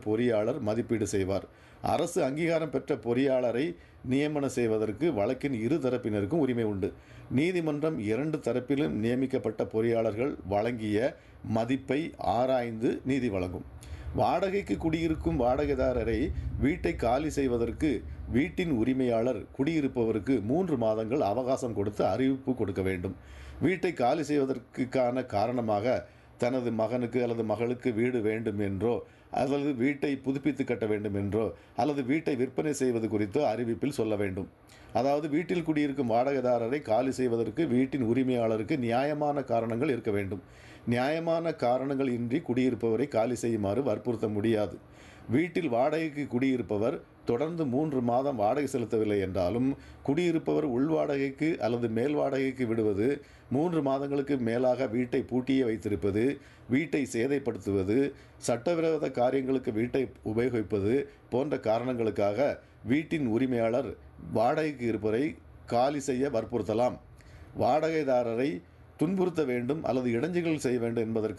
பொறியாளர் மதிப்பீடு செய்வார் அரசு அங்கீகாரம் பெற்ற பொறியாளரை நியமனம் செய்வதற்கு வழக்கின் இரு தரப்பினருக்கும் உரிமை உண்டு நீதிமன்றம் இரண்டு தரப்பிலும் நியமிக்கப்பட்ட பொறியாளர்கள் வழங்கிய மதிப்பை ஆராய்ந்து நீதி வழங்கும் வாடகைக்கு குடியிருக்கும் வாடகைதாரரை வீட்டை காலி செய்வதற்கு வீட்டின் உரிமையாளர் குடியிருப்பவருக்கு மூன்று மாதங்கள் அவகாசம் கொடுத்து அறிவிப்பு கொடுக்க வேண்டும் வீட்டை காலி செய்வதற்கான காரணமாக தனது மகனுக்கு அல்லது மகளுக்கு வீடு வேண்டும் என்றோ அல்லது வீட்டை புதுப்பித்து கட்ட வேண்டும் என்றோ அல்லது வீட்டை விற்பனை செய்வது குறித்தோ அறிவிப்பில் சொல்ல வேண்டும் அதாவது வீட்டில் குடியிருக்கும் வாடகைதாரரை காலி செய்வதற்கு வீட்டின் உரிமையாளருக்கு நியாயமான காரணங்கள் இருக்க வேண்டும் நியாயமான காரணங்கள் இன்றி குடியிருப்பவரை காலி செய்யுமாறு வற்புறுத்த முடியாது வீட்டில் வாடகைக்கு குடியிருப்பவர் தொடர்ந்து மூன்று மாதம் வாடகை செலுத்தவில்லை என்றாலும் குடியிருப்பவர் உள் வாடகைக்கு அல்லது மேல் வாடகைக்கு விடுவது மூன்று மாதங்களுக்கு மேலாக வீட்டை பூட்டியே வைத்திருப்பது வீட்டை சேதைப்படுத்துவது சட்டவிரோத காரியங்களுக்கு வீட்டை உபயோகிப்பது போன்ற காரணங்களுக்காக வீட்டின் உரிமையாளர் வாடகைக்கு இருப்பவரை காலி செய்ய வற்புறுத்தலாம் வாடகைதாரரை துன்புறுத்த வேண்டும் அல்லது இடைஞ்சல்கள் செய்ய வேண்டும் என்பதற்கு